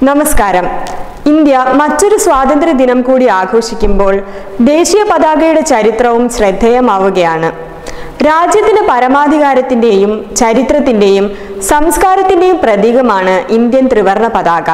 നമസ്കാരം ഇന്ത്യ മറ്റൊരു സ്വാതന്ത്ര്യ ദിനം കൂടി ആഘോഷിക്കുമ്പോൾ ദേശീയ പതാകയുടെ ചരിത്രവും ശ്രദ്ധേയമാവുകയാണ് രാജ്യത്തിന്റെ പരമാധികാരത്തിന്റെയും ചരിത്രത്തിന്റെയും സംസ്കാരത്തിന്റെയും പ്രതീകമാണ് ഇന്ത്യൻ ത്രിവർണ പതാക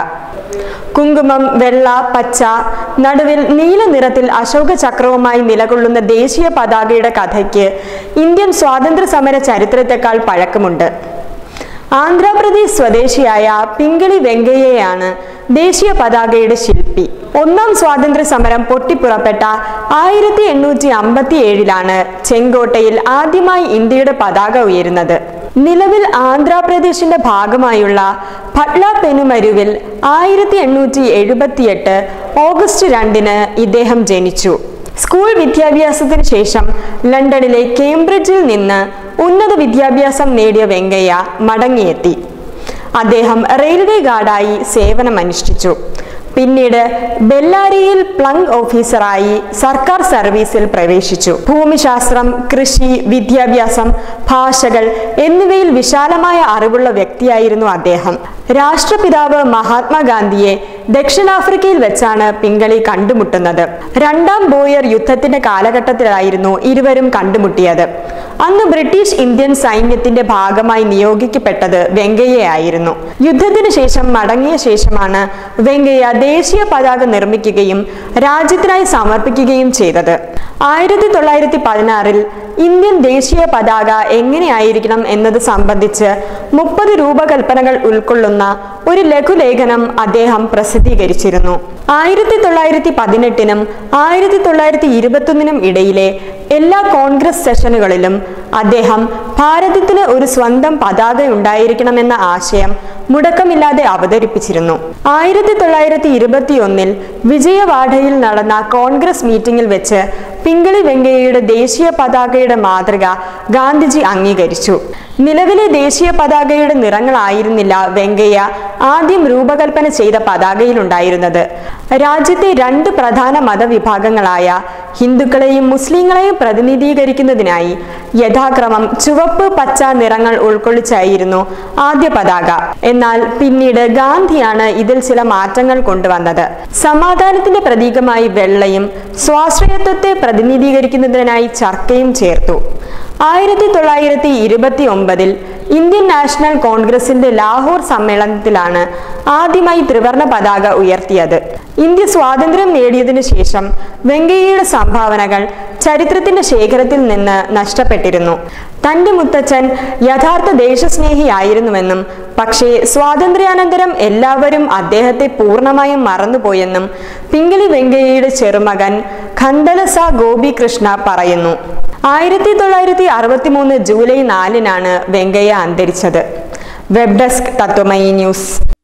കുങ്കുമം വെള്ള പച്ച നടുവിൽ നീല നിറത്തിൽ അശോക ചക്രവുമായി നിലകൊള്ളുന്ന ദേശീയ പതാകയുടെ കഥയ്ക്ക് ഇന്ത്യൻ സ്വാതന്ത്ര്യ സമര ചരിത്രത്തെക്കാൾ പഴക്കമുണ്ട് ആന്ധ്രാപ്രദേശ് സ്വദേശിയായ പിങ്കളി വെങ്കയ്യയാണ് ദേശീയ പതാകയുടെ ശില്പി ഒന്നാം സ്വാതന്ത്ര്യ സമരം പൊട്ടിപ്പുറപ്പെട്ട ആയിരത്തി എണ്ണൂറ്റി അമ്പത്തി ഏഴിലാണ് ചെങ്കോട്ടയിൽ ആദ്യമായി ഇന്ത്യയുടെ പതാക ഉയരുന്നത് നിലവിൽ ആന്ധ്രാപ്രദേശിന്റെ ഭാഗമായുള്ള ഭട്ല പെനുമരുവിൽ ആയിരത്തി എണ്ണൂറ്റി എഴുപത്തിയെട്ട് ഓഗസ്റ്റ് രണ്ടിന് ഇദ്ദേഹം ജനിച്ചു സ്കൂൾ വിദ്യാഭ്യാസത്തിന് ശേഷം ലണ്ടനിലെ കേംബ്രിഡ്ജിൽ നിന്ന് ഉന്നത വിദ്യാഭ്യാസം നേടിയ വെങ്കയ്യ മടങ്ങിയെത്തി അദ്ദേഹം റെയിൽവേ ഗാർഡായി സേവനമനുഷ്ഠിച്ചു പിന്നീട് ബെല്ലാരിയിൽ പ്ലങ് ഓഫീസറായി സർക്കാർ സർവീസിൽ പ്രവേശിച്ചു ഭൂമിശാസ്ത്രം കൃഷി വിദ്യാഭ്യാസം ഭാഷകൾ എന്നിവയിൽ വിശാലമായ അറിവുള്ള വ്യക്തിയായിരുന്നു അദ്ദേഹം രാഷ്ട്രപിതാവ് മഹാത്മാഗാന്ധിയെ ദക്ഷിണാഫ്രിക്കയിൽ വെച്ചാണ് പിങ്കളി കണ്ടുമുട്ടുന്നത് രണ്ടാം ബോയർ യുദ്ധത്തിന്റെ കാലഘട്ടത്തിലായിരുന്നു ഇരുവരും കണ്ടുമുട്ടിയത് അന്ന് ബ്രിട്ടീഷ് ഇന്ത്യൻ സൈന്യത്തിന്റെ ഭാഗമായി നിയോഗിക്കപ്പെട്ടത് വെങ്കയ്യയായിരുന്നു യുദ്ധത്തിന് ശേഷം മടങ്ങിയ ശേഷമാണ് വെങ്കയ്യ ദേശീയ പതാക നിർമ്മിക്കുകയും രാജ്യത്തിനായി സമർപ്പിക്കുകയും ചെയ്തത് ആയിരത്തി തൊള്ളായിരത്തി പതിനാറിൽ ഇന്ത്യൻ ദേശീയ പതാക എങ്ങനെയായിരിക്കണം എന്നത് സംബന്ധിച്ച് മുപ്പത് രൂപകൽപ്പനകൾ ഉൾക്കൊള്ളുന്ന ഒരു ലഘുലേഖനം അദ്ദേഹം പ്രസിദ്ധീകരിച്ചിരുന്നു ആയിരത്തി തൊള്ളായിരത്തി പതിനെട്ടിനും ആയിരത്തി തൊള്ളായിരത്തി ഇരുപത്തൊന്നിനും ഇടയിലെ എല്ലാ കോൺഗ്രസ് സെഷനുകളിലും അദ്ദേഹം ഭാരതത്തിന് ഒരു സ്വന്തം പതാക ഉണ്ടായിരിക്കണമെന്ന ആശയം മുടക്കമില്ലാതെ അവതരിപ്പിച്ചിരുന്നു ആയിരത്തി തൊള്ളായിരത്തി ഇരുപത്തി ഒന്നിൽ വിജയവാഡയിൽ നടന്ന കോൺഗ്രസ് മീറ്റിംഗിൽ വെച്ച് പിങ്കളി വെങ്കയ്യയുടെ ദേശീയ പതാകയുടെ മാതൃക ഗാന്ധിജി അംഗീകരിച്ചു നിലവിലെ ദേശീയ പതാകയുടെ നിറങ്ങളായിരുന്നില്ല വെങ്കയ്യ ആദ്യം രൂപകൽപ്പന ചെയ്ത പതാകയിലുണ്ടായിരുന്നത് രാജ്യത്തെ രണ്ട് പ്രധാന മതവിഭാഗങ്ങളായ ഹിന്ദുക്കളെയും മുസ്ലിങ്ങളെയും പ്രതിനിധീകരിക്കുന്നതിനായി യഥാക്രമം ചുവപ്പ് പച്ച നിറങ്ങൾ ഉൾക്കൊള്ളിച്ചായിരുന്നു ആദ്യ പതാക എന്നാൽ പിന്നീട് ഗാന്ധിയാണ് ഇതിൽ ചില മാറ്റങ്ങൾ കൊണ്ടുവന്നത് സമാധാനത്തിന്റെ പ്രതീകമായി വെള്ളയും സ്വാശ്രയത്വത്തെ പ്രതിനിധീകരിക്കുന്നതിനായി ചർക്കയും ചേർത്തു ആയിരത്തി തൊള്ളായിരത്തി ഇരുപത്തി ഒമ്പതിൽ ഇന്ത്യൻ നാഷണൽ കോൺഗ്രസിന്റെ ലാഹോർ സമ്മേളനത്തിലാണ് ആദ്യമായി ത്രിവർണ പതാക ഉയർത്തിയത് ഇന്ത്യ സ്വാതന്ത്ര്യം നേടിയതിനു ശേഷം വെങ്കയ്യയുടെ സംഭാവനകൾ ചരിത്രത്തിന്റെ ശേഖരത്തിൽ നിന്ന് നഷ്ടപ്പെട്ടിരുന്നു തന്റെ മുത്തച്ഛൻ യഥാർത്ഥ ദേശസ്നേഹിയായിരുന്നുവെന്നും പക്ഷേ സ്വാതന്ത്ര്യാനന്തരം എല്ലാവരും അദ്ദേഹത്തെ പൂർണ്ണമായും മറന്നുപോയെന്നും പിങ്കളി വെങ്കയ്യയുടെ ചെറുമകൻ ഖന്തലസ ഗോപികൃഷ്ണ പറയുന്നു ആയിരത്തി തൊള്ളായിരത്തി അറുപത്തി മൂന്ന് ജൂലൈ നാലിനാണ് വെങ്കയ്യ അന്തരിച്ചത് വെബ് ഡെസ്ക് തത്വമയി ന്യൂസ്